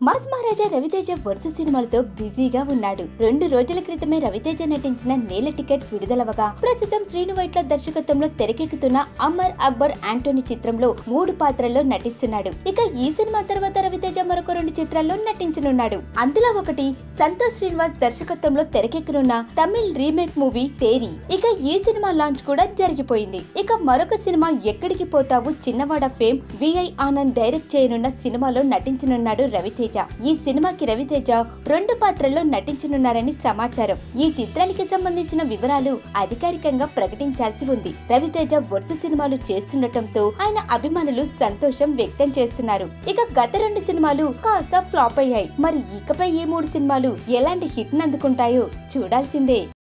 mass మహారాజా రవితేజ వరుస సినిమాలతో బిజీగా ఉన్నాడు రెండు రోజుల క్రితమే రవితేజ నటించిన నేల టికెట్ విడుదలవగా ప్రస్తుతం శ్రీను వైట్ల దర్శకత్వంలో తెరకెక్కుతున్న అమర్ అక్బర్ యాంటోనీ చిత్రంలో మూడు పాత్రల్లో నటిస్తున్నాడు ఇక ఈ సినిమా తర్వాత రవితేజ మరొక రెండు చిత్రాల్లో నటించనున్నాడు అందులో ఒకటి సంతోష్ శ్రీనివాస్ దర్శకత్వంలో తెరకెక్కనున్న తమిళ్ రీమేక్ మూవీ తేరి ఇక ఈ సినిమా లాంచ్ కూడా జరిగిపోయింది ఇక మరొక సినిమా ఎక్కడికి పోతావు చిన్నవాడ ఫేమ్ విఐ ఆనంద్ డైరెక్ట్ చేయనున్న సినిమాలో నటించనున్నాడు రవితేజ ఈ సినిమాకి రవితేజ రెండు పాత్రల్లో నటించనున్నారని సమాచారం ఈ చిత్రానికి సంబంధించిన వివరాలు అధికారికంగా ప్రకటించాల్సి ఉంది రవితేజ వరుస సినిమాలు చేస్తుండటంతో ఆయన అభిమానులు సంతోషం వ్యక్తం చేస్తున్నారు ఇక గత రెండు సినిమాలు కాస్త ఫ్లాప్ అయ్యాయి మరి ఇకపై ఈ మూడు సినిమాలు ఎలాంటి హిట్ అందుకుంటాయో చూడాల్సిందే